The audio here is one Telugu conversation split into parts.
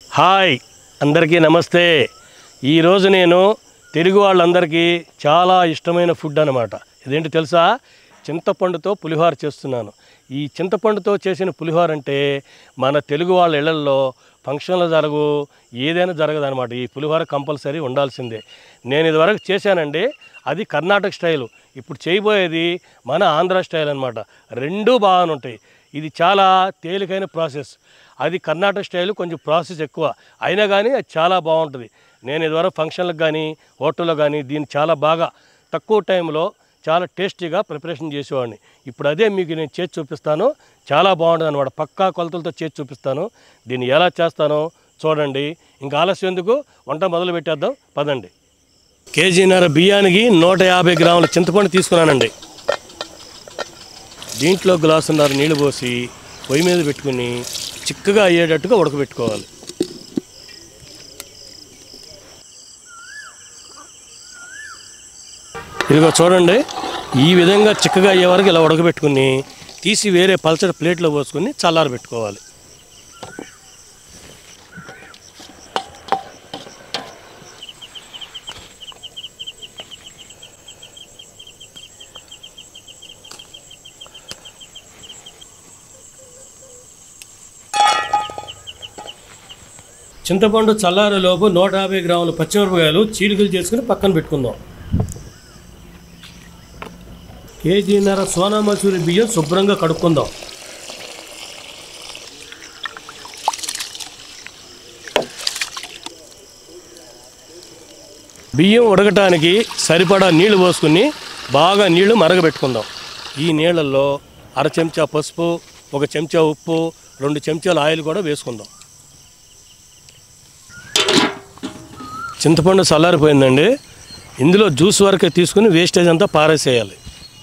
హాయ్ అందరికీ నమస్తే ఈరోజు నేను తెలుగు వాళ్ళందరికీ చాలా ఇష్టమైన ఫుడ్ అనమాట ఇదేంటి తెలుసా చింతపండుతో పులిహోర చేస్తున్నాను ఈ చింతపండుతో చేసిన పులిహోర అంటే మన తెలుగు వాళ్ళ ఇళ్లల్లో ఫంక్షన్లు జరగు ఏదైనా జరగదు అనమాట ఈ పులిహోర కంపల్సరీ ఉండాల్సిందే నేను ఇదివరకు చేశానండి అది కర్ణాటక స్టైలు ఇప్పుడు చేయబోయేది మన ఆంధ్ర స్టైల్ అనమాట రెండూ బాగానే ఉంటాయి ఇది చాలా తేలికైన ప్రాసెస్ అది కర్ణాటక స్టైల్ కొంచెం ప్రాసెస్ ఎక్కువ అయినా కానీ అది చాలా బాగుంటుంది నేను ఇదివరకు ఫంక్షన్లకు కానీ హోటల్లో కానీ దీన్ని చాలా బాగా తక్కువ టైంలో చాలా టేస్టీగా ప్రిపరేషన్ చేసేవాడిని ఇప్పుడు అదే మీకు నేను చేసి చూపిస్తాను చాలా బాగుంటుంది అనమాట పక్కా కొలతలతో చేసి చూపిస్తాను దీన్ని ఎలా చేస్తానో చూడండి ఇంకా ఆలస్యం ఎందుకు వంట మొదలు పెట్టేద్దాం పదండి కేజీన్నర బియ్యానికి నూట యాభై గ్రాముల చింతపండు తీసుకున్నానండి దీంట్లో గ్లాసున్నర నీళ్లు పోసి పొయ్యి మీద పెట్టుకుని చిక్కగా అయ్యేటట్టుగా ఉడకబెట్టుకోవాలి ఇదిగో చూడండి ఈ విధంగా చిక్కగా అయ్యే వరకు ఇలా ఉడకబెట్టుకుని తీసి వేరే పల్చడి ప్లేట్లో పోసుకొని చల్లారబెట్టుకోవాలి చింతపండు చల్లారేలోపు నూట యాభై గ్రాముల పచ్చిమిరపకాయలు చీలికలు చేసుకుని పక్కన పెట్టుకుందాం కేజీన్నర సోనా మసూరి బియ్యం శుభ్రంగా కడుక్కుందాం బియ్యం ఉడకటానికి సరిపడా నీళ్లు పోసుకుని బాగా నీళ్లు మరగబెట్టుకుందాం ఈ నీళ్ళల్లో అర చెంచా పసుపు ఒక చెంచా ఉప్పు రెండు చెంచాల ఆయిల్ కూడా వేసుకుందాం చింతపండు చల్లారిపోయిందండి ఇందులో జ్యూస్ వరకే తీసుకుని వేస్టేజ్ అంతా పారేసేయాలి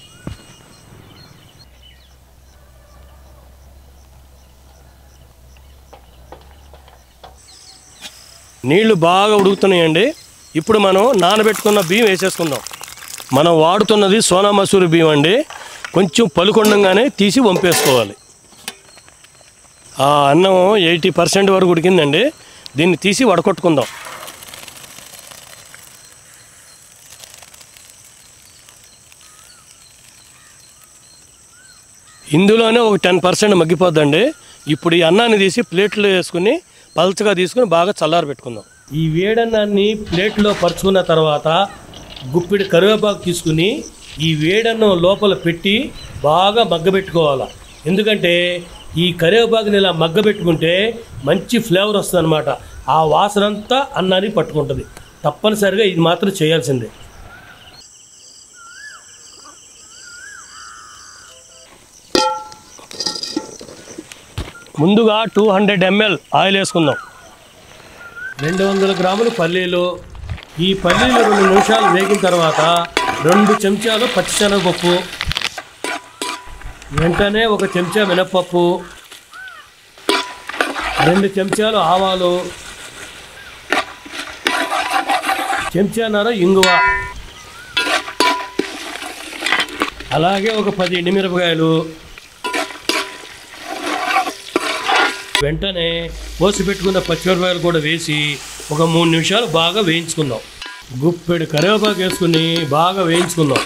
నీళ్లు బాగా ఉడుకుతున్నాయండి ఇప్పుడు మనం నానబెట్టుకున్న బియ్యం వేసేసుకుందాం మనం వాడుతున్నది సోనా మసూరి బియ్యం అండి కొంచెం పలుకొండంగానే తీసి వంపేసుకోవాలి ఆ అన్నం ఎయిటీ పర్సెంట్ వరకు ఉడికిందండి దీన్ని తీసి వడకొట్టుకుందాం ఇందులోనే ఒక టెన్ పర్సెంట్ మగ్గిపోద్దండి ఇప్పుడు ఈ అన్నాన్ని తీసి ప్లేట్లో వేసుకుని పల్చగా తీసుకుని బాగా చల్లారి పెట్టుకుందాం ఈ వేడన్నాన్ని ప్లేట్లో పరుచుకున్న తర్వాత గుప్పిడి కరివేపాకు తీసుకుని ఈ వేడన్నం లోపల పెట్టి బాగా మగ్గబెట్టుకోవాలి ఎందుకంటే ఈ కరివేపాకుని ఇలా మగ్గబెట్టుకుంటే మంచి ఫ్లేవర్ వస్తుంది అనమాట ఆ వాసన అంతా అన్నాన్ని పట్టుకుంటుంది తప్పనిసరిగా ఇది మాత్రం చేయాల్సిందే ముందుగా టూ హండ్రెడ్ ఎంఎల్ ఆయిల్ వేసుకుందాం రెండు వందల గ్రాములు పల్లీలు ఈ పల్లీలు రెండు నిమిషాలు వేగిన తర్వాత రెండు చెంచాలు పచ్చిశనగపప్పు వెంటనే ఒక చెంచా మినప్పప్పు రెండు చెంచాలు ఆవాలు చెంచాన్నర ఇంగువ అలాగే ఒక పది ఎండుమిరపకాయలు వెంటనే పోసి పెట్టుకున్న పచ్చిమిరపకాయలు కూడా వేసి ఒక మూడు నిమిషాలు బాగా వేయించుకుందాం గుప్పెడు కరివేపాకు వేసుకుని బాగా వేయించుకుందాం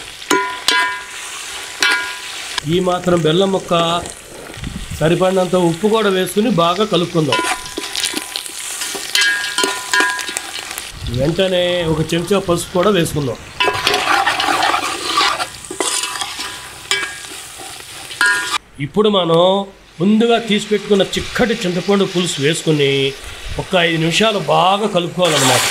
ఈ మాత్రం బెల్లం ముక్క సరిపడినంత ఉప్పు కూడా వేసుకుని బాగా కలుపుకుందాం వెంటనే ఒక చెంచా పసుపు కూడా వేసుకుందాం ఇప్పుడు మనం ముందుగా తీసి పెట్టుకున్న చిక్కటి చింతపండు పులుసు వేసుకుని ఒక ఐదు నిమిషాలు బాగా కలుపుకోవాలన్నమాట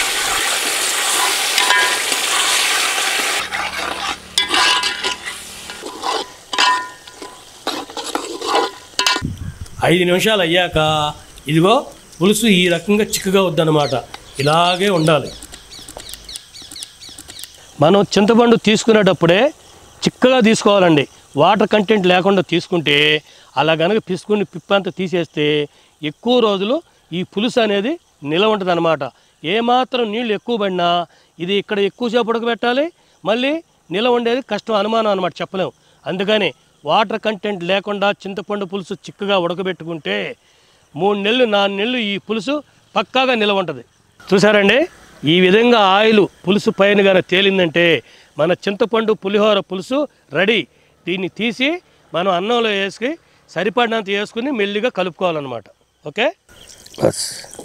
ఐదు నిమిషాలు అయ్యాక ఇదిగో పులుసు ఈ రకంగా చిక్కగా వద్దన్నమాట ఇలాగే ఉండాలి మనం చింతపండు తీసుకునేటప్పుడే చిక్కగా తీసుకోవాలండి వాటర్ కంటెంట్ లేకుండా తీసుకుంటే అలా కనుక పిసుకుని పిప్పంతా తీసేస్తే ఎక్కువ రోజులు ఈ పులుసు అనేది నిలవ ఉంటుంది అనమాట ఏమాత్రం నీళ్ళు ఎక్కువ పడినా ఇది ఇక్కడ ఎక్కువసేపు ఉడకబెట్టాలి మళ్ళీ నిలవ ఉండేది కష్టం అనుమానం అనమాట చెప్పలేము అందుకని వాటర్ కంటెంట్ లేకుండా చింతపండు పులుసు చిక్కగా ఉడకబెట్టుకుంటే మూడు నెలలు నాలుగు నెలలు ఈ పులుసు పక్కాగా నిలవ ఉంటుంది చూసారండి ఈ విధంగా ఆయిల్ పులుసు పైన కానీ తేలిందంటే మన చింతపండు పులిహోర పులుసు రెడీ దీన్ని తీసి మనం అన్నంలో వేసుకుని సరిపడినంత వేసుకుని మెల్లిగా కలుపుకోవాలన్నమాట ఓకే బస్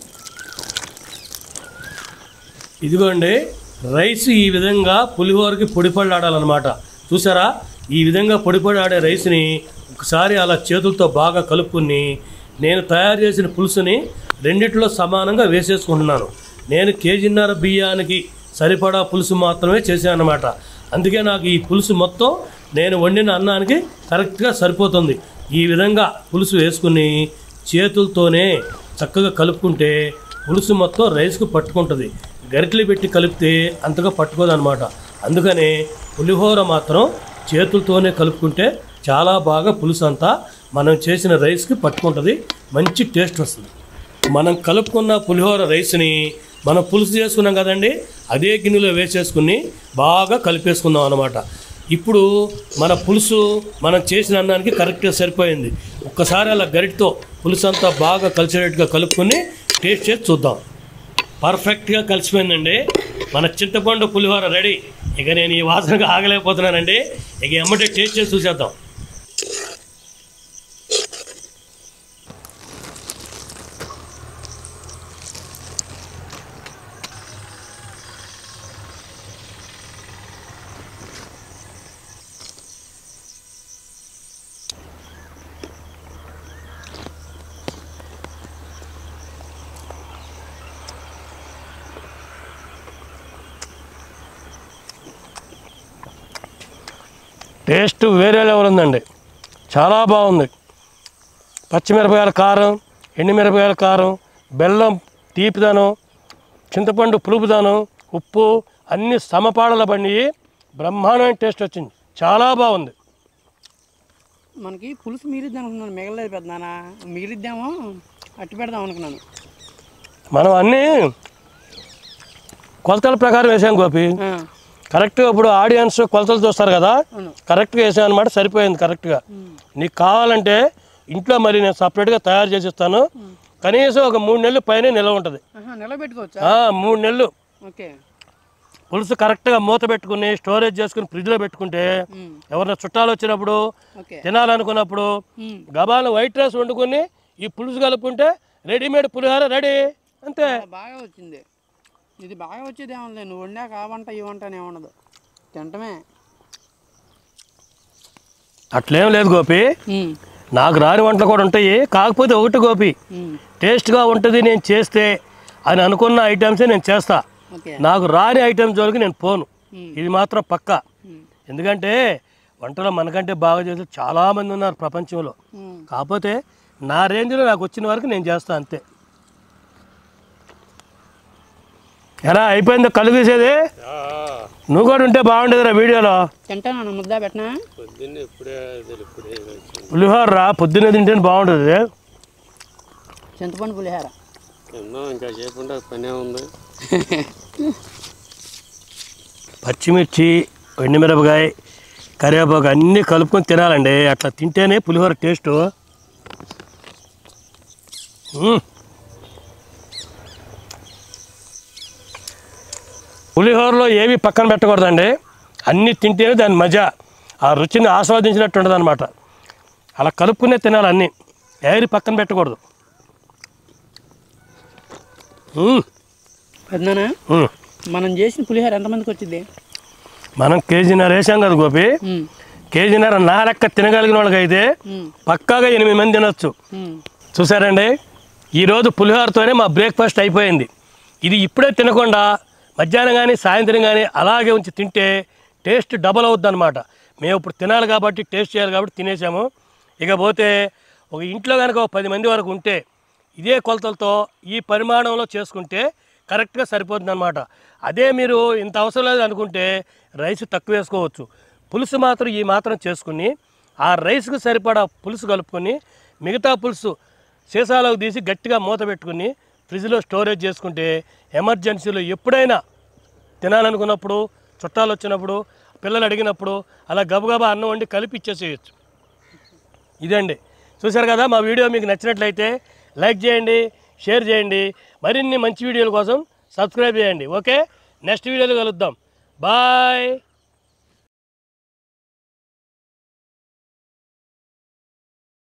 ఇదిగోండి రైస్ ఈ విధంగా పులిహోరకి పొడిపళ్ళాడాలన్నమాట చూసారా ఈ విధంగా పొడిపళ్ళాడే రైస్ని ఒకసారి అలా చేతులతో బాగా కలుపుకుని నేను తయారు చేసిన పులుసుని రెండిట్లో సమానంగా వేసేసుకుంటున్నాను నేను కేజీన్నర బియ్యానికి సరిపడా పులుసు మాత్రమే చేశాను అన్నమాట అందుకే నాకు ఈ పులుసు మొత్తం నేను వండిన అన్నానికి కరెక్ట్గా సరిపోతుంది ఈ విధంగా పులుసు వేసుకుని చేతులతోనే చక్కగా కలుపుకుంటే పులుసు మొత్తం రైస్కు పట్టుకుంటుంది గరిటెలు పెట్టి కలిపితే అంతగా పట్టుకోదు అనమాట అందుకనే పులిహోర మాత్రం చేతులతోనే కలుపుకుంటే చాలా బాగా పులుసు అంతా మనం చేసిన రైస్కి పట్టుకుంటుంది మంచి టేస్ట్ వస్తుంది మనం కలుపుకున్న పులిహోర రైస్ని మనం పులుసు చేసుకున్నాం కదండి అదే గిన్నెలో వేసేసుకుని బాగా కలిపేసుకుందాం అనమాట ఇప్పుడు మన పులుసు మనం చేసిన అన్నానికి కరెక్ట్గా సరిపోయింది ఒక్కసారి అలా గరిటతో పులుసు అంతా బాగా కలిసేటట్టుగా కలుపుకొని టేస్ట్ చేసి చూద్దాం పర్ఫెక్ట్గా కలిసిపోయిందండి మన చింతపండు పులిహోర రెడీ ఇక నేను ఈ వాసనగా ఆగలేకపోతున్నానండి ఇక ఎమ్మటే టేస్ట్ చేసి చూసేద్దాం టేస్ట్ వేరే లెవెల్ ఉందండి చాలా బాగుంది పచ్చిమిరపకాయల కారం ఎండుమిరపకాయల కారం బెల్లం తీపిదనం చింతపండు పులుపుదనం ఉప్పు అన్ని సమపాడల బండి బ్రహ్మాండమైన టేస్ట్ వచ్చింది చాలా బాగుంది మనకి పులుసు మిగిలిద్ది అనుకున్నాను మిగలలేదు పెద్దనాన్న మిగిలిద్దామో అట్టి పెడదాం అనుకున్నాను మనం అన్నీ కొలతల ప్రకారం వేసాం గోపి ఆ, కరెక్ట్గా ఇప్పుడు ఆడియన్స్ కొలతలు చూస్తారు కదా అవును కరెక్ట్గా వేసాం అనమాట సరిపోయింది కరెక్ట్గా ఉమ్, నీకు కావాలంటే ఇంట్లో మరి నేను సపరేట్గా తయారు చేసి ఇస్తాను కనీసం ఒక మూడు నెలలు పైన నిల్వ ఉంటుంది ఆహా, నిలబెట్టుకోవచ్చా ఆ, మూడు నెలలు ఓకే పులుసు కరెక్ట్గా మూత పెట్టుకుని స్టోరేజ్ చేసుకుని ఫ్రిడ్జ్లో పెట్టుకుంటే ఉమ్, ఎవరైనా చుట్టాలు వచ్చినప్పుడు ఓకే తినాలనుకున్నప్పుడు ఉమ్, గబాలను వైట్ రైస్ వండుకొని ఈ పులుసు కలుపుకుంటే రెడీమేడ్ పులిహోర రెడీ అంతే చాలా బాగా వచ్చింది ఇది బాగా వచ్చేది ఏమన్నా నువ్వు వండాక ఆ వంట ఈ వంట అని ఏముండదు తింటమే అట్లేం లేదు గోపి ఉమ్, నాకు రాని వంటలు కూడా ఉంటాయి కాకపోతే ఒకటి గోపి ఉమ్, టేస్ట్గా ఉంటుంది నేను చేస్తే అని అనుకున్న ఐటమ్సే నేను చేస్తా ఓకే నాకు రాని ఐటమ్స్ జోలికి నేను పోను ఉమ్, ఇది మాత్రం పక్కా ఉమ్, ఎందుకంటే వంటలో మనకంటే బాగా చేసే చాలామంది ఉన్నారు ప్రపంచంలో ఉమ్. కాకపోతే నా రేంజ్లో నాకు వచ్చిన వరకు నేను చేస్తా అంతే ఎలా అయిపోయిందో కళ్ళు తీసేది నువ్వు కూడా ఉంటే బాగుండేదిరా వీడియోలో తింటాను ముద్దా పెట్టనా పులిహోర రా పొద్దున్నే తింటే బాగుంటుంది చింతపండు పులిహార ఇంకా చేయకుండా పనే ఉంది పచ్చిమిర్చి ఎండుమిరపకాయ కరివేపాకు అన్నీ కలుపుకొని తినాలండి అట్లా తింటేనే పులిహోర టేస్ట్ మ్మ్. పులిహోరలో ఏవి పక్కన పెట్టకూడదండి అన్నీ తింటేనే దాని మజా ఆ రుచిని ఆస్వాదించినట్టు ఉంటుంది అనమాట అలా కలుపుకునే తినాలి అన్నీ ఏది పక్కన పెట్టకూడదు మ్మ్. పెద్దనా మ్మ్. మనం చేసిన పులిహార ఎంతమందికి వచ్చింది మనం కేజీన్నర వేసాం కదా గోపి ఉమ్, కేజీన్నర నా లెక్క తినగలిగిన వాళ్ళకైతే ఉమ్, పక్కాగా ఎనిమిది మంది తినొచ్చు ఉమ్. చూసారండి ఈరోజు పులిహోరతోనే మా బ్రేక్ఫాస్ట్ అయిపోయింది ఇది ఇప్పుడే తినకుండా మధ్యాహ్నం కానీ సాయంత్రం కానీ అలాగే ఉంచి తింటే టేస్ట్ డబల్ అవుద్ది అనమాట మేము ఇప్పుడు తినాలి కాబట్టి టేస్ట్ చేయాలి కాబట్టి తినేసాము ఇకపోతే ఒక ఇంట్లో కనుక ఒక పది మంది వరకు ఉంటే ఇదే కొలతలతో ఈ పరిమాణంలో చేసుకుంటే కరెక్ట్గా సరిపోతుంది అనమాట అదే మీరు ఇంత అవసరం లేదు అనుకుంటే రైస్ తక్కువ వేసుకోవచ్చు పులుసు మాత్రం ఈ మాత్రం చేసుకుని ఆ రైస్కి సరిపడా పులుసు కలుపుకొని మిగతా పులుసు సీసాలోకి తీసి గట్టిగా మూత పెట్టుకుని ఫ్రిడ్జ్లో స్టోరేజ్ చేసుకుంటే ఎమర్జెన్సీలో ఎప్పుడైనా తినాలనుకున్నప్పుడు చుట్టాలు వచ్చినప్పుడు పిల్లలు అడిగినప్పుడు అలా గబగబా అన్నం వండి కలిపి ఇచ్చేసేయచ్చు ఇదండి చూశారు కదా మా వీడియో మీకు నచ్చినట్లయితే లైక్ చేయండి షేర్ చేయండి మరిన్ని మంచి వీడియోల కోసం సబ్స్క్రైబ్ చేయండి ఓకే నెక్స్ట్ వీడియోలో కలుద్దాం బాయ్